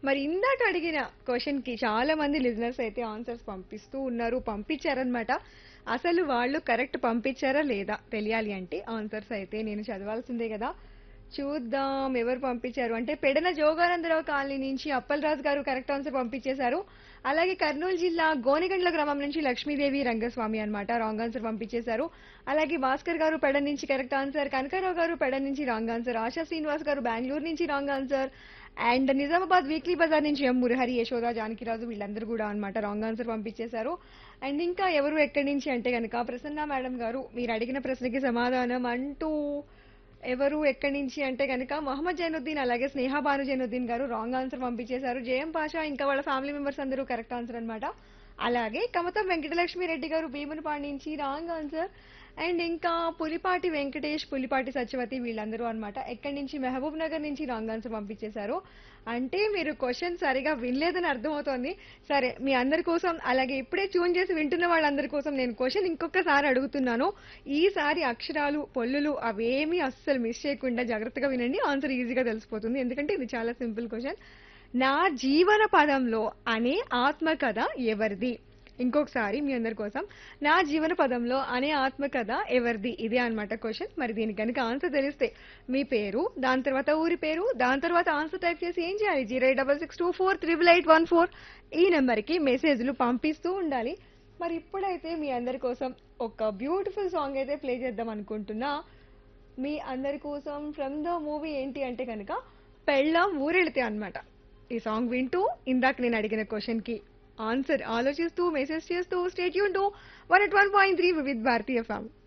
మరి ఇందాక అడిగిన క్వశ్చన్ కి చాలా మంది లిజనర్స్ అయితే ఆన్సర్స్ పంపిస్తూ ఉన్నారు పంపించారనమాట అసలు వాళ్ళు కరెక్ట్ పంపించారా లేదా తెలియాలి అంటే ఆన్సర్స్ అయితే నేను చదవాల్సిందే కదా చూద్దాం ఎవరు పంపించారు అంటే పెడన జోగానందరావు కాలనీ నుంచి అప్పలరాజు గారు కరెక్ట్ ఆన్సర్ పంపించేశారు అలాగే కర్నూలు జిల్లా గోనిగండ్ల గ్రామం నుంచి లక్ష్మీదేవి రంగస్వామి అన్నమాట రాంగ్ ఆన్సర్ పంపించేశారు అలాగే భాస్కర్ గారు పెడ నుంచి కరెక్ట్ ఆన్సర్ కనకారావు గారు పెడ నుంచి రాంగ్ ఆన్సర్ ఆశా శ్రీనివాస్ గారు బెంగళూరు నుంచి wrong answer and Nizamabad weekly బజార్ నుంచి ఎం మురహరి యశోద జానకిరాజు వీళ్ళందరూ కూడా అన్నమాట రాంగ్ ఆన్సర్ పంపించేశారు అండ్ ఇంకా ఎవరు ఎక్కడి నుంచి అంటే కనుక ప్రసన్న మేడం గారు మీరు అడిగిన ప్రశ్నకి సమాధానం అంటూ ఎవరు ఎక్కడి నుంచి అంటే కనుక మొహమ్మద్ జైనుద్దీన్ అలాగే స్నేహ భాను జైనుద్దీన్ గారు రాంగ్ ఆన్సర్ పంపించేశారు జయం పాషా ఇంకా వాళ్ళ ఫ్యామిలీ మెంబర్స్ అందరూ కరెక్ట్ ఆన్సర్ అన్నమాట అలాగే కమతం వెంకటలక్ష్మి రెడ్డి గారు భీమునిపాడు నుంచి రాంగ్ ఆన్సర్ అండ్ ఇంకా పులిపాటి వెంకటేష్ పులిపాటి సత్యవతి వీళ్ళందరూ అన్నమాట ఎక్కడి నుంచి మహబూబ్ నగర్ నుంచి రాంగ్ ఆన్సర్ పంపించేశారు అంటే మీరు క్వశ్చన్ సరిగా వినలేదని అర్థమవుతోంది సరే మీ అందరి కోసం అలాగే ఇప్పుడే ట్యూన్ చేసి వింటున్న వాళ్ళందరి కోసం నేను క్వశ్చన్ ఇంకొకసారి అడుగుతున్నాను ఈసారి అక్షరాలు పొల్లులు అవేమీ అస్సలు మిస్ చేయకుండా జాగ్రత్తగా వినండి ఆన్సర్ ఈజీగా తెలిసిపోతుంది ఎందుకంటే ఇది చాలా సింపుల్ క్వశ్చన్ నా జీవన పదంలో అనే ఆత్మకథ ఎవరిది ఇంకొకసారి మీ అందరి కోసం నా జీవన పదంలో అనే ఆత్మకథ ఎవరిది ఇదే అన్నమాట క్వశ్చన్ మరి దీనికి కనుక ఆన్సర్ తెలిస్తే మీ పేరు దాని తర్వాత ఊరి పేరు దాని తర్వాత ఆన్సర్ టైప్ చేసి ఏం చేయాలి zero eight double six two four triple eight one four ఈ నెంబర్కి మెసేజ్లు పంపిస్తూ ఉండాలి మరి ఇప్పుడైతే మీ అందరి కోసం ఒక బ్యూటిఫుల్ సాంగ్ అయితే ప్లే చేద్దాం అనుకుంటున్నా మీ అందరి కోసం ఫ్రమ్ ద మూవీ ఏంటి అంటే కనుక పెళ్ళాం ఊరెళితే అన్నమాట ఈ సాంగ్ వింటూ ఇందాక నేను అడిగిన క్వశ్చన్ కి ఆన్సర్ ఆలోచిస్తూ మెసేజ్ చేస్తూ స్టేట్ యూన్ to one eight one point three with భారతీయ ఫ్యామ్